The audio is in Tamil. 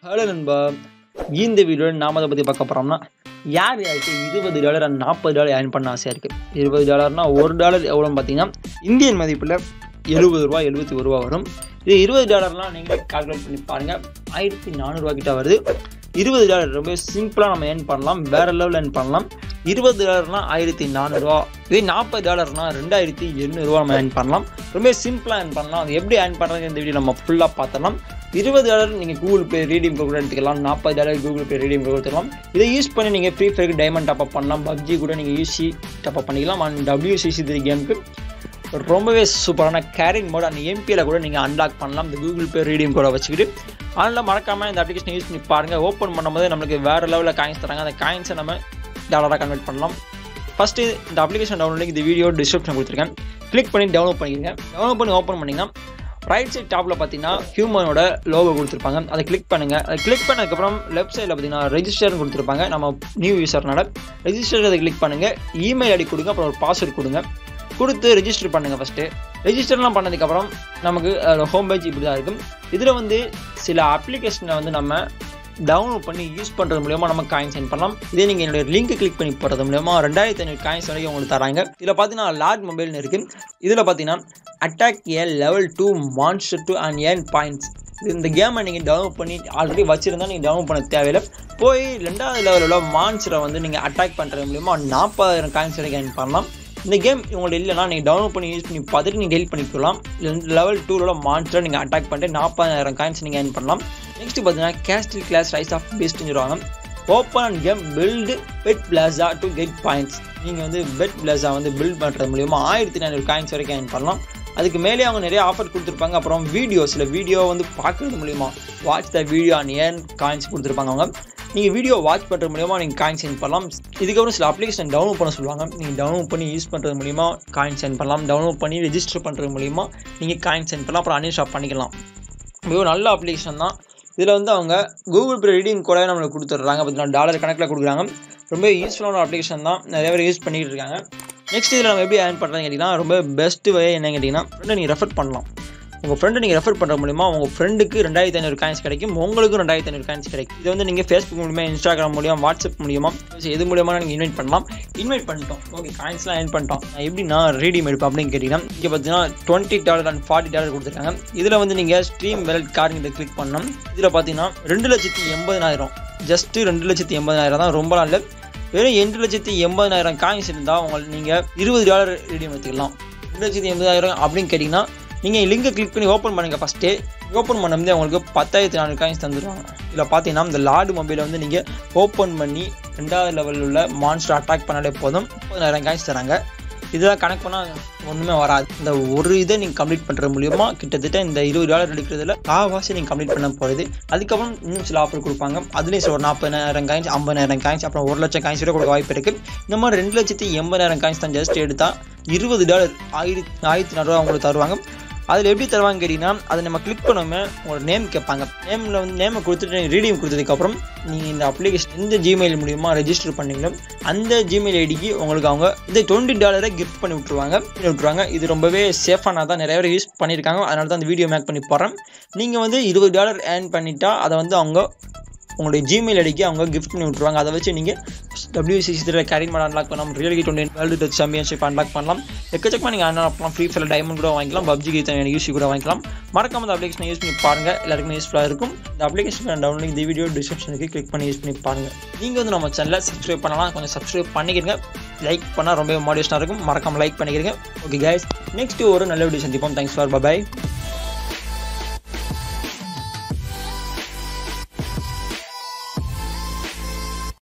ஹலோ நண்பா இந்த வீடியோவில் நாம அதை பற்றி பார்க்க போகிறோம்னா யார் யாருக்கு இருபது டாலர் அண்ட் நாற்பது டாலர் ஏர்ன் பண்ண ஆசையாக இருக்குது இருபது டாலர்னா ஒரு டாலர் எவ்வளோன்னு பார்த்தீங்கன்னா இந்தியன் மதிப்பில் எழுபது ரூபா எழுபத்தி ஒரு ரூபா வரும் இது இருபது டாலர்லாம் நீங்களே கால்குலேட் பண்ணி பாருங்கள் ஆயிரத்தி நானூறுரூவா கிட்ட வருது இருபது டாலர் ரொம்ப சிம்பிளாக நம்ம ஏர்ன் பண்ணலாம் வேறு லெவலில் ஏர்ன் பண்ணலாம் இருபது டாலர்னா ஆயிரத்தி நானூறுரூவா இதே நாற்பது டாலர்னா ரெண்டாயிரத்தி எண்ணூறுரூவா நம்ம ஏர்ன் பண்ணலாம் ரொம்ப சிம்பிளாக ஏர்ன் பண்ணலாம் அது எப்படி ஏர்ன் பண்ணுறது இந்த வீடியோ நம்ம ஃபுல்லாக பார்த்தலாம் இருபது டாலர் நீங்கள் கூகுள் பே ரீடியம் கூட எடுத்துக்கலாம் நாற்பது டாலர் கூகுள் பே ரீடியம் கூட எடுத்துக்கலாம் இதை யூஸ் பண்ணி நீங்கள் ஃப்ரீ ஃபயருக்கு டைமண்ட் டாப் அப் பண்ணலாம் பப்ஜி கூட நீங்கள் யூசி டாப் அப் பண்ணிக்கலாம் அண்ட் டபிள்யூசிசி த்ரீ கேமுக்கு ரொம்பவே சூப்பரான கேரிங் மோட் அந்த எம்பியில் கூட நீங்கள் அன்லாக் பண்ணலாம் இந்த கூகுள் பே ரீடியம் கூட வச்சுக்கிட்டு அதனால் மறக்காமல் இந்த அப்ளிகேஷன் யூஸ் பண்ணி பாருங்கள் ஓப்பன் பண்ணும்போது நம்மளுக்கு வேறு லெவலில் காயின்ஸ் தராங்க அந்த காயின்ஸை நம்ம டாலராக கன்வெர்ட் பண்ணலாம் ஃபஸ்ட்டு இந்த அப்ளிகேஷன் டவுன்லோட் இந்த வீடியோ டிஸ்கிரிப்ஷன் கொடுத்துருக்கேன் கிளிக் பண்ணி டவுன்லோட் பண்ணிக்கிறேன் டவுன்லோட் பண்ணி ஓப்பன் பண்ணிங்கன்னா ரைட் சைட் டாப்பில் பார்த்தீங்கன்னா ஹியூமனோட லோகோ கொடுத்துருப்பாங்க அதை கிளிக் பண்ணுங்கள் அதை கிளிக் பண்ணதுக்கப்புறம் லெஃப்ட் சைடில் பார்த்தீங்கன்னா ரெஜிஸ்டர்னு கொடுத்துருப்பாங்க நம்ம நியூ யூசர்னால ரெஜிஸ்டர் அதை கிளிக் பண்ணுங்கள் இமெயில் ஐடி கொடுங்க அப்புறம் ஒரு பாஸ்வேர்டு கொடுங்க கொடுத்து ரெஜிஸ்டர் பண்ணுங்கள் ஃபஸ்ட்டு ரெஜிஸ்டர்லாம் பண்ணதுக்கப்புறம் நமக்கு ஹோம் பேஜ் இப்படி தான் இருக்கும் இதில் வந்து சில அப்ளிகேஷனை வந்து நம்ம டவுன்லோட் பண்ணி யூஸ் பண்ணுறது மூலியமாக நம்ம காயின் சென்ட் பண்ணலாம் இதே நீங்கள் என்னுடைய லிங்க் கிளிக் பண்ணி போகிறது மூலியமாக ரெண்டாயிரத்தி ஐநூறு காயின்ஸ் வரைக்கும் உங்களுக்கு தராங்க இதில் பார்த்தீங்கன்னா லார்ட் மொபைல்னு இருக்குது இதில் பார்த்தீங்கன்னா attack a level two monster two and earn points இந்த கேமை நீங்கள் டவுன்லோட் பண்ணி ஆல்ரெடி வச்சுருந்தா நீங்கள் டவுன்லோட் பண்ண தேவையில்லை போய் ரெண்டாவது லெவலில் மான்ஸ்டரை வந்து நீங்கள் அட்டாக் பண்ணுறது மூலியமாக நாற்பதாயிரம் காயின்ஸ் வரைக்கும் ஏர்ன் பண்ணலாம் இந்த கேம் உங்களுக்கு இல்லைனா நீங்கள் டவுன்லோட் பண்ணி யூஸ் பண்ணி பார்த்துட்டு நீங்கள் டெலிட் பண்ணிக்கலாம் லெவல் டூவில் மான்ஸ்டரை நீங்கள் அட்டாக் பண்ணிட்டு நாற்பதாயிரம் காயின்ஸ் நீங்கள் ஏர்ன் பண்ணலாம் நெக்ஸ்ட் பார்த்தீங்கன்னா கேஸ்டில் கிளாஸ் ரைஸ் ஆஃப் பெஸ்ட்னு சொல்லுவாங்க open game build pet plaza to get points நீங்கள் வந்து பெட் பிளாசா வந்து பில்ட் பண்ணுறது மூலியமா ஆயிரத்தி நானூறு காயின்ஸ் வரைக்கும் ஏர்ன் பண்ணலாம் அதுக்கு மேலே அவங்க நிறைய ஆஃபர் கொடுத்துருப்பாங்க அப்புறம் வீடியோ சில வீடியோ வந்து பார்க்குறது மூலிமா watch the video and earn coins கொடுத்துருப்பாங்க அவங்க நீங்கள் வீடியோ வாட்ச் பண்ணுறது மூலியமாக நீங்கள் காயின் சென்ட் பண்ணலாம் இதுக்கப்புறம் சில அப்ளிகேஷன் டவுன்லோட் பண்ண சொல்லுவாங்க நீங்கள் டவுன்லோட் பண்ணி யூஸ் பண்ணுறது மூலிமா காயின் சென்ட் பண்ணலாம் டவுன்லோட் பண்ணி ரெஜிஸ்டர் பண்ணுறது மூலிமா நீங்கள் காயின் சென்ட் பண்ணலாம் அப்புறம் அன்இன்ஸ்டால் பண்ணிக்கலாம் மிகவும் நல்ல அப்ளிகேஷன் தான் இதில் வந்து அவங்க கூகுள் பே ரீடிங் கூட நம்மளுக்கு கொடுத்துட்றாங்க பார்த்தீங்கன்னா டாலர் கணக்கில் கொடுக்குறாங்க ரொம்ப யூஸ்ஃபுல்லான அப்ளிகேஷன் தான் நிறைய பேர் யூஸ் பண்ணிகிட்டு இருக்காங்க நெக்ஸ்ட் இதில் நம்ம எப்படி ஏர்ன் பண்ணுறதுன்னு கேட்டிங்கன்னா ரொம்ப பெஸ்ட்டு வே என்ன கேட்டிங்கன்னா ஃப்ரெண்டை நீங்கள் ரெஃபர் பண்ணலாம் உங்கள் ஃப்ரெண்டை நீங்கள் ரெஃபர் பண்ணுற மூலிமா உங்கள் ஃப்ரெண்டுக்கு ரெண்டாயிரத்தி ஐநூறு காயின்ஸ் கிடைக்கும் உங்களுக்கும் ரெண்டாயிரத்தி ஐநூறு காயின்ஸ் கிடைக்கும் இது வந்து நீங்கள் ஃபேஸ்புக் மூலியமாக இன்ஸ்டாகிராம் மூலியம் வாட்ஸ்அப் மூலியமாக எது மூலியமாக நீங்கள் இன்வைட் பண்ணலாம் இன்வைட் பண்ணிட்டோம் ஓகே காயின்ஸ்லாம் ஏர்ன் பண்ணிட்டோம் நான் எப்படி நான் ரீடியம் எடுப்பேன் அப்படின்னு கேட்டிங்கன்னா இங்கே பார்த்தீங்கன்னா twenty dollar and forty dollar கொடுத்துருக்காங்க இதில் வந்து நீங்கள் ஸ்ட்ரீம் வெலட் கார்டு இதை கிளிக் பண்ணணும் இதில் பார்த்தீங்கன்னா ரெண்டு லட்சத்தி எண்பதாயிரம் ஜஸ்ட்டு ரெண்டு லட்சத்தி எண்பதாயிரம் தான் ரொம்ப நாள் வெறும் ரெண்டு லட்சத்தி எண்பதாயிரம் காயின்ஸ் இருந்தால் உங்களுக்கு நீங்கள் இருபது டாலர் ரீடியம் எடுத்துக்கலாம் ரெண்டு லட்சத்தி எண்பதாயிரம் அப்படின்னு கேட்டிங்கன்னா நீங்கள் லிங்கை கிளிக் பண்ணி ஓப்பன் பண்ணுங்கள் ஃபஸ்ட்டு ஓப்பன் பண்ணும்போது உங்களுக்கு பத்தாயிரத்தி நானூறு காயின்ஸ் தந்துடுவாங்க இதில் பார்த்தீங்கன்னா இந்த லார்டு மொபைலை வந்து நீங்கள் ஓப்பன் பண்ணி ரெண்டாவது லெவலில் உள்ள மான்ஸ்டர் அட்டாக் பண்ணாலே போதும் முப்பதாயிரம் காயின்ஸ் தராங்க இதெல்லாம் கணக்கு பண்ணால் ஒன்றுமே வராது இந்த ஒரு இதை நீங்கள் கம்ப்ளீட் பண்ணுறது மூலியமா கிட்டத்தட்ட இந்த இருபது டாலர் எடுக்கிறதுல காவாசி நீங்கள் கம்ப்ளீட் பண்ண போகிறது அதுக்கப்புறம் இன்னும் சில ஆஃபர் கொடுப்பாங்க அதுலேயும் சில ஒரு நாற்பதாயிரம் காயின்ஸ் ஐம்பதாயிரம் காயின்ஸ் அப்புறம் ஒரு லட்சம் காயின்ஸ் கூட கொடுக்க வாய்ப்பு இருக்குது இந்த மாதிரி ரெண்டு லட்சத்தி எண்பதாயிரம் காயின்ஸ் தான் ஜஸ்ட் எடுத்தால் இருபது டாலர் ஆயிரத்தி ஆயிரத்தி நானூறுவா உங்களுக்கு தருவாங்க அதில் எப்படி தருவாங்க கேட்டிங்கன்னா அதை நம்ம கிளிக் பண்ணோமே உங்களோட நேம் கேட்பாங்க நேமில் வந்து நேமை கொடுத்துட்டு ரீடியம் கொடுத்ததுக்கப்புறம் நீங்கள் இந்த அப்ளிகேஷன் எந்த ஜிமெயில் மூலியமா ரெஜிஸ்டர் பண்ணீங்களோ அந்த ஜிமெயில் ஐடிக்கு உங்களுக்கு அவங்க இந்த டுவெண்ட்டி டாலரை கிஃப்ட் பண்ணி விட்ருவாங்க விட்ருவாங்க இது ரொம்பவே சேஃபான தான் நிறைய பேர் யூஸ் பண்ணியிருக்காங்க அதனால தான் அந்த வீடியோ மேக் பண்ணி போடுறேன் நீங்கள் வந்து இருபது டாலர் ஏர்ன் பண்ணிட்டா அதை வந்து அவங்க உங்களுடைய ஜிமெயில் ஐடிக்கு அவங்க கிஃப்ட் பண்ணி விட்ருவாங்க அதை வச்சு நீங்கள் டபிள்யூசிசி இதில் கேரி மாட அன்லாக் பண்ணலாம் real twenty world touch championship unlock பண்ணலாம் எக்கச்சக்கமாக நீங்கள் அன்லாக் பண்ணலாம் ஃப்ரீ ஃபயர் டைமண்ட் கூட வாங்கிக்கலாம் பப்ஜிக்கு தேவையான யூசி கூட வாங்கிக்கலாம் மறக்காம இந்த அப்ளிகேஷனை யூஸ் பண்ணி பாருங்கள் எல்லாருக்குமே யூஸ்ஃபுல்லாக இருக்கும் இந்த அப்ளிகேஷன் டவுன்லோட் இந்த வீடியோ டிஸ்கிரிப்ஷனுக்கு கிளிக் பண்ணி யூஸ் பண்ணி பாருங்கள் நீங்கள் வந்து நம்ம சேனலில் சப்ஸ்கிரைப் பண்ணலாம் கொஞ்சம் சப்ஸ்கிரைப் பண்ணிக்கிறங்க லைக் பண்ணால் ரொம்ப மோட்டிவேஷனாக இருக்கும் மறக்காமல் லைக் பண்ணிக்கிறீங்க ஓகே கைஸ் நெக்ஸ்ட் ஒரு நல்ல வீடியோ சந்திப்போம் தேங்க்ஸ் ஃபார் பபாய்